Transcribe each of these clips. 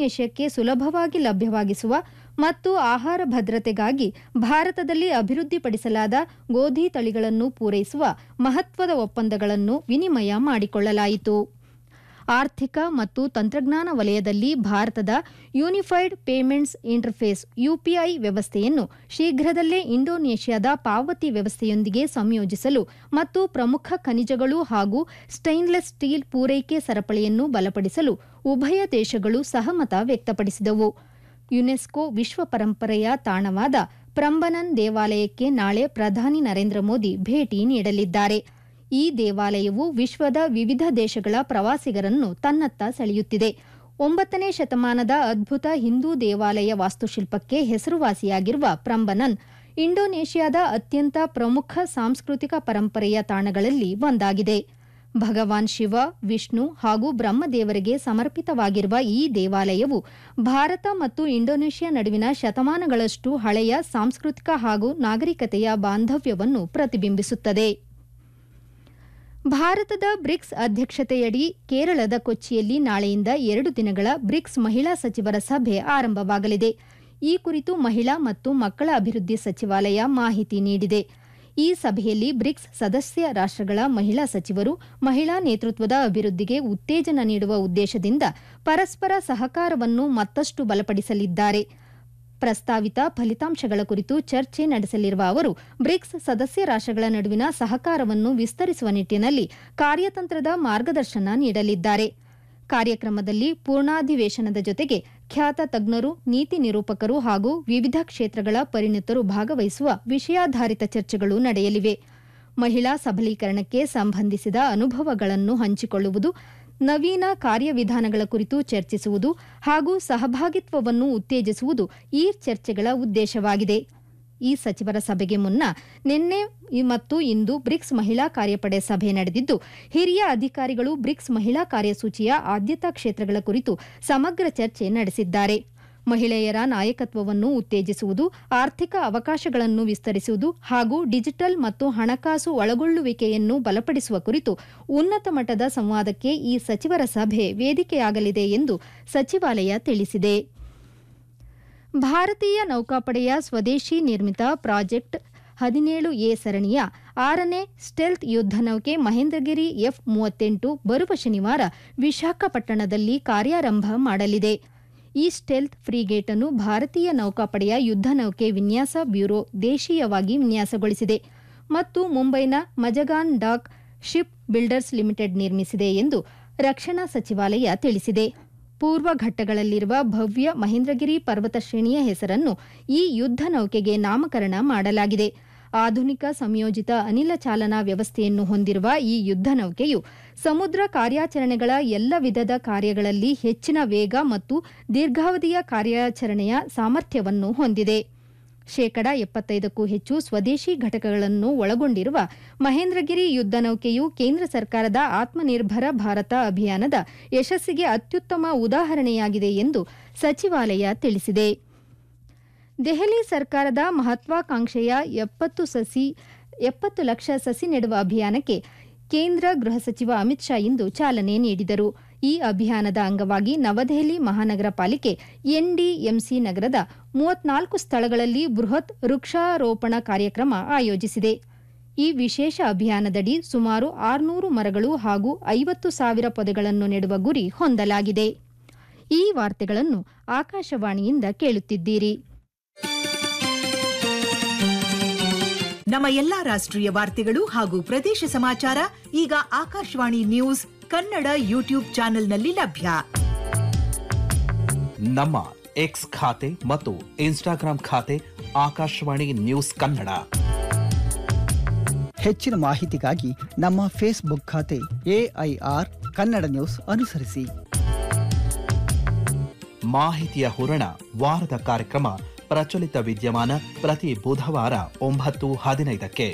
ಇಂಡೋನೇಷ್ಯಾಕ್ಕೆ ಸುಲಭವಾಗಿ ಲಭ್ಯವಾಗಿಸುವ ಮತ್ತು ಆಹಾರ ಭದ್ರತೆಗಾಗಿ ಭಾರತದಲ್ಲಿ ಅಭಿವೃದ್ಧಿಪಡಿಸಲಾದ ಗೋಧಿ ತಳಿಗಳನ್ನು ಪೂರೈಸುವ ಮಹತ್ವದ ಒಪ್ಪಂದಗಳನ್ನು ವಿನಿಮಯ ಮಾಡಿಕೊಳ್ಳಲಾಯಿತು ಆರ್ಥಿಕ ಮತ್ತು ತಂತ್ರಜ್ಞಾನ ವಲಯದಲ್ಲಿ ಭಾರತದ ಯೂನಿಫೈಡ್ ಪೇಮೆಂಟ್ಸ್ ಇಂಟರ್ಫೇಸ್ ಯುಪಿಐ ವ್ಯವಸ್ಥೆಯನ್ನು ಶೀಘ್ರದಲ್ಲೇ ಇಂಡೋನೇಷ್ಯಾದ ಪಾವತಿ ವ್ಯವಸ್ಥೆಯೊಂದಿಗೆ ಸಂಯೋಜಿಸಲು ಮತ್ತು ಪ್ರಮುಖ ಖನಿಜಗಳು ಹಾಗೂ ಸ್ಟೈನ್ಲೆಸ್ ಸ್ಟೀಲ್ ಪೂರೈಕೆ ಸರಪಳಿಯನ್ನು ಬಲಪಡಿಸಲು ಉಭಯ ದೇಶಗಳು ಸಹಮತ ವ್ಯಕ್ತಪಡಿಸಿದವು ಯುನೆಸ್ಕೋ ವಿಶ್ವ ಪರಂಪರೆಯ ತಾಣವಾದ ಪ್ರಂಬನನ್ ದೇವಾಲಯಕ್ಕೆ ನಾಳೆ ಪ್ರಧಾನಿ ನರೇಂದ್ರ ಮೋದಿ ಭೇಟಿ ನೀಡಲಿದ್ದಾರೆ ಈ ದೇವಾಲಯವು ವಿಶ್ವದ ವಿವಿಧ ದೇಶಗಳ ಪ್ರವಾಸಿಗರನ್ನು ತನ್ನತ್ತ ಸೆಳೆಯುತ್ತಿದೆ ಒಂಬತ್ತನೇ ಶತಮಾನದ ಅದ್ಭುತ ಹಿಂದೂ ದೇವಾಲಯ ವಾಸ್ತುಶಿಲ್ಪಕ್ಕೆ ಹೆಸರುವಾಸಿಯಾಗಿರುವ ಪ್ರಂಬನನ್ ಇಂಡೋನೇಷ್ಯಾದ ಅತ್ಯಂತ ಪ್ರಮುಖ ಸಾಂಸ್ಕೃತಿಕ ಪರಂಪರೆಯ ತಾಣಗಳಲ್ಲಿ ಒಂದಾಗಿದೆ ಭಗವಾನ್ ಶಿವ ವಿಷ್ಣು ಹಾಗೂ ಬ್ರಹ್ಮದೇವರಿಗೆ ಸಮರ್ಪಿತವಾಗಿರುವ ಈ ದೇವಾಲಯವು ಭಾರತ ಮತ್ತು ಇಂಡೋನೇಷ್ಯಾ ನಡುವಿನ ಶತಮಾನಗಳಷ್ಟು ಹಳೆಯ ಸಾಂಸ್ಕೃತಿಕ ಹಾಗೂ ನಾಗರಿಕತೆಯ ಬಾಂಧವ್ಯವನ್ನು ಪ್ರತಿಬಿಂಬಿಸುತ್ತದೆ ಭಾರತದ ಬ್ರಿಕ್ಸ್ ಅಧ್ಯಕ್ಷತೆಯಡಿ ಕೇರಳದ ಕೊಚ್ಚಿಯಲ್ಲಿ ನಾಳೆಯಿಂದ ಎರಡು ದಿನಗಳ ಬ್ರಿಕ್ಸ್ ಮಹಿಳಾ ಸಚಿವರ ಸಭೆ ಆರಂಭವಾಗಲಿದೆ ಈ ಕುರಿತು ಮಹಿಳಾ ಮತ್ತು ಮಕ್ಕಳ ಅಭಿವೃದ್ಧಿ ಸಚಿವಾಲಯ ಮಾಹಿತಿ ನೀಡಿದೆ ಈ ಸಭೆಯಲ್ಲಿ ಬ್ರಿಕ್ಸ್ ಸದಸ್ಯ ರಾಷ್ಟ್ರಗಳ ಮಹಿಳಾ ಸಚಿವರು ಮಹಿಳಾ ನೇತೃತ್ವದ ಅಭಿವೃದ್ಧಿಗೆ ಉತ್ತೇಜನ ನೀಡುವ ಉದ್ದೇಶದಿಂದ ಪರಸ್ಪರ ಸಹಕಾರವನ್ನು ಮತ್ತಷ್ಟು ಬಲಪಡಿಸಲಿದ್ದಾರೆ ಪ್ರಸ್ತಾವಿತ ಫಲಿತಾಂಶಗಳ ಕುರಿತು ಚರ್ಚೆ ನಡೆಸಲಿರುವ ಅವರು ಬ್ರಿಕ್ಸ್ ಸದಸ್ಯ ರಾಷ್ಟ್ರಗಳ ನಡುವಿನ ಸಹಕಾರವನ್ನು ವಿಸ್ತರಿಸುವ ನಿಟ್ಟಿನಲ್ಲಿ ಕಾರ್ಯತಂತ್ರದ ಮಾರ್ಗದರ್ಶನ ನೀಡಲಿದ್ದಾರೆ ಕಾರ್ಯಕ್ರಮದಲ್ಲಿ ಪೂರ್ಣಾಧಿವೇಶನದ ಜೊತೆಗೆ ಖ್ಯಾತ ತಜ್ಞರು ನೀತಿ ನಿರೂಪಕರು ಹಾಗೂ ವಿವಿಧ ಕ್ಷೇತ್ರಗಳ ಪರಿಣಿತರು ಭಾಗವಹಿಸುವ ವಿಷಯಾಧಾರಿತ ಚರ್ಚೆಗಳು ನಡೆಯಲಿವೆ ಮಹಿಳಾ ಸಬಲೀಕರಣಕ್ಕೆ ಸಂಬಂಧಿಸಿದ ಅನುಭವಗಳನ್ನು ಹಂಚಿಕೊಳ್ಳುವುದು ನವೀನ ಕಾರ್ಯವಿಧಾನಗಳ ಕುರಿತು ಚರ್ಚಿಸುವುದು ಹಾಗೂ ಸಹಭಾಗಿತ್ವವನ್ನು ಉತ್ತೇಜಿಸುವುದು ಈ ಚರ್ಚೆಗಳ ಉದ್ದೇಶವಾಗಿದೆ ಈ ಸಚಿವರ ಸಭೆಗೆ ಮುನ್ನ ನಿನ್ನೆ ಮತ್ತು ಇಂದು ಬ್ರಿಕ್ಸ್ ಮಹಿಳಾ ಕಾರ್ಯಪಡೆ ಸಭೆ ನಡೆದಿದ್ದು ಹಿರಿಯ ಅಧಿಕಾರಿಗಳು ಬ್ರಿಕ್ಸ್ ಮಹಿಳಾ ಕಾರ್ಯಸೂಚಿಯ ಆದ್ಯತಾ ಕ್ಷೇತ್ರಗಳ ಕುರಿತು ಸಮಗ್ರ ಚರ್ಚೆ ನಡೆಸಿದ್ದಾರೆ ಮಹಿಳೆಯರ ನಾಯಕತ್ವವನ್ನು ಉತ್ತೇಜಿಸುವುದು ಆರ್ಥಿಕ ಅವಕಾಶಗಳನ್ನು ವಿಸ್ತರಿಸುವುದು ಹಾಗೂ ಡಿಜಿಟಲ್ ಮತ್ತು ಹಣಕಾಸು ಒಳಗೊಳ್ಳುವಿಕೆಯನ್ನು ಬಲಪಡಿಸುವ ಕುರಿತು ಉನ್ನತ ಮಟ್ಟದ ಸಂವಾದಕ್ಕೆ ಈ ಸಚಿವರ ಸಭೆ ವೇದಿಕೆಯಾಗಲಿದೆ ಎಂದು ಸಚಿವಾಲಯ ತಿಳಿಸಿದೆ ಭಾರತೀಯ ನೌಕಾಪಡೆಯ ಸ್ವದೇಶಿ ನಿರ್ಮಿತ ಪ್ರಾಜೆಕ್ಟ್ ಹದಿನೇಳು ಎ ಸರಣಿಯ ಆರನೇ ಸ್ಟೆಲ್ತ್ ಯುದ್ಧ ನೌಕೆ ಮಹೇಂದ್ರಗಿರಿ ಎಫ್ ಮೂವತ್ತೆಂಟು ಬರುವ ಶನಿವಾರ ವಿಶಾಖಪಟ್ಟಣದಲ್ಲಿ ಕಾರ್ಯಾರಂಭ ಮಾಡಲಿದೆ ಈ ಸ್ಟೆಲ್ತ್ ಫ್ರಿಗೇಟ್ ಅನ್ನು ಭಾರತೀಯ ನೌಕಾಪಡೆಯ ಯುದ್ಧ ನೌಕೆ ವಿನ್ಯಾಸ ಬ್ಯೂರೋ ದೇಶೀಯವಾಗಿ ವಿನ್ಯಾಸಗೊಳಿಸಿದೆ ಮತ್ತು ಮುಂಬೈನ Mazagon dock ship builders limited ನಿರ್ಮಿಸಿದೆ ಎಂದು ರಕ್ಷಣಾ ಸಚಿವಾಲಯ ತಿಳಿಸಿದೆ ಪೂರ್ವ ಘಟ್ಟಗಳಲ್ಲಿರುವ ಭವ್ಯ ಮಹೇಂದ್ರಗಿರಿ ಪರ್ವತ ಶ್ರೇಣಿಯ ಹೆಸರನ್ನು ಈ ಯುದ್ಧ ನೌಕೆಗೆ ನಾಮಕರಣ ಮಾಡಲಾಗಿದೆ ಆಧುನಿಕ ಸಂಯೋಜಿತ ಅನಿಲ ಚಾಲನಾ ವ್ಯವಸ್ಥೆಯನ್ನು ಹೊಂದಿರುವ ಈ ಯುದ್ಧ ನೌಕೆಯು ಸಮುದ್ರ ಕಾರ್ಯಾಚರಣೆಗಳ ಎಲ್ಲ ವಿಧದ ಕಾರ್ಯಗಳಲ್ಲಿ ಹೆಚ್ಚಿನ ವೇಗ ಮತ್ತು ದೀರ್ಘಾವಧಿಯ ಕಾರ್ಯಾಚರಣೆಯ ಸಾಮರ್ಥ್ಯವನ್ನು ಹೊಂದಿದೆ ಶೇಕಡ ಎಪ್ಪತ್ತೈದಕ್ಕೂ ಹೆಚ್ಚು ಸ್ವದೇಶಿ ಘಟಕಗಳನ್ನು ಒಳಗೊಂಡಿರುವ ಮಹೇಂದ್ರಗಿರಿ ಯುದ್ಧ ನೌಕೆಯು ಕೇಂದ್ರ ಸರ್ಕಾರದ ಆತ್ಮನಿರ್ಭರ ಭಾರತ ಅಭಿಯಾನದ ಯಶಸ್ಸಿಗೆ ಅತ್ಯುತ್ತಮ ಉದಾಹರಣೆಯಾಗಿದೆ ಎಂದು ಸಚಿವಾಲಯ ತಿಳಿಸಿದೆ ದೆಹಲಿ ಸರ್ಕಾರದ ಮಹತ್ವಾಕಾಂಕ್ಷೆಯ ಎಪ್ಪತ್ತು ಸಸಿ ಎಪ್ಪತ್ತು ಲಕ್ಷ ಸಸಿ ನೆಡುವ ಅಭಿಯಾನಕ್ಕೆ ಕೇಂದ್ರ ಗೃಹ ಸಚಿವ ಅಮಿತ್ ಶಾ ಇಂದು ಚಾಲನೆ ನೀಡಿದರು ಈ ಅಭಿಯಾನದ ಅಂಗವಾಗಿ ನವದೆಹಲಿ ಮಹಾನಗರ ಪಾಲಿಕೆ ಎನ್ಡಿಎಂಸಿ ನಗರದ ಮೂವತ್ನಾಲ್ಕು ಸ್ಥಳಗಳಲ್ಲಿ ಬೃಹತ್ ವೃಕ್ಷಾರೋಪಣ ಕಾರ್ಯಕ್ರಮ ಆಯೋಜಿಸಿದೆ ಈ ವಿಶೇಷ ಅಭಿಯಾನದಡಿ ಸುಮಾರು ಆರುನೂರು ಮರಗಳು ಹಾಗೂ ಐವತ್ತು ಸಾವಿರ ಪೊದೆಗಳನ್ನು ನೆಡುವ ಗುರಿ ಹೊಂದಲಾಗಿದೆ ಈ ವಾರ್ತೆಗಳನ್ನು ಆಕಾಶವಾಣಿಯಿಂದ ಕೇಳುತ್ತಿದ್ದೀರಿ ನಮ್ಮ ಎಲ್ಲಾ ರಾಷ್ಟ್ರೀಯ ವಾರ್ತೆಗಳು ಹಾಗೂ ಪ್ರದೇಶ ಸಮಾಚಾರ ಈಗ ಆಕಾಶವಾಣಿ ನ್ಯೂಸ್ ಕನ್ನಡ ಯೂಟ್ಯೂಬ್ ಚಾನೆಲ್ನಲ್ಲಿ ಲಭ್ಯ ನಮ್ಮ ಎಕ್ಸ್ ಖಾತೆ ಮತ್ತು ಇನ್ಸ್ಟಾಗ್ರಾಂ ಖಾತೆ ಆಕಾಶವಾಣಿ ನ್ಯೂಸ್ ಕನ್ನಡ ಹೆಚ್ಚಿನ ಮಾಹಿತಿಗಾಗಿ ನಮ್ಮ ಫೇಸ್ಬುಕ್ ಖಾತೆ ಎಐಆರ್ ಕನ್ನಡ ನ್ಯೂಸ್ ಅನುಸರಿಸಿ ಮಾಹಿತಿಯ ಹೂರಣ ವಾರದ ಕಾರ್ಯಕ್ರಮ ಪ್ರಚಲಿತ ವಿದ್ಯಮಾನ ಪ್ರತಿ ಬುಧವಾರ ಒಂಬತ್ತು ಹದಿನೈದಕ್ಕೆ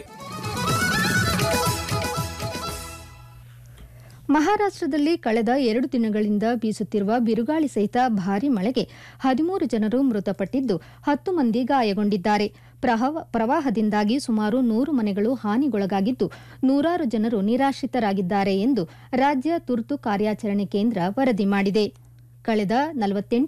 ಮಹಾರಾಷ್ಟ್ರದಲ್ಲಿ ಕಳೆದ ಎರಡು ದಿನಗಳಿಂದ ಬೀಸುತ್ತಿರುವ ಬಿರುಗಾಳಿ ಸಹಿತ ಭಾರೀ ಮಳೆಗೆ ಹದಿಮೂರು ಜನರು ಮೃತಪಟ್ಟಿದ್ದು ಹತ್ತು ಮಂದಿ ಗಾಯಗೊಂಡಿದ್ದಾರೆ ಪ್ರಹವ- ಪ್ರವಾಹದಿಂದಾಗಿ ಸುಮಾರು ನೂರು ಮನೆಗಳು ಹಾನಿಗೊಳಗಾಗಿದ್ದು ನೂರಾರು ಜನರು ನಿರಾಶ್ರಿತರಾಗಿದ್ದಾರೆ ಎಂದು ರಾಜ್ಯ ತುರ್ತು ಕಾರ್ಯಾಚರಣೆ ಕೇಂದ್ರ ವರದಿ ಮಾಡಿದೆ ಕಳೆದ ನಲವತ್ತೆಂಟು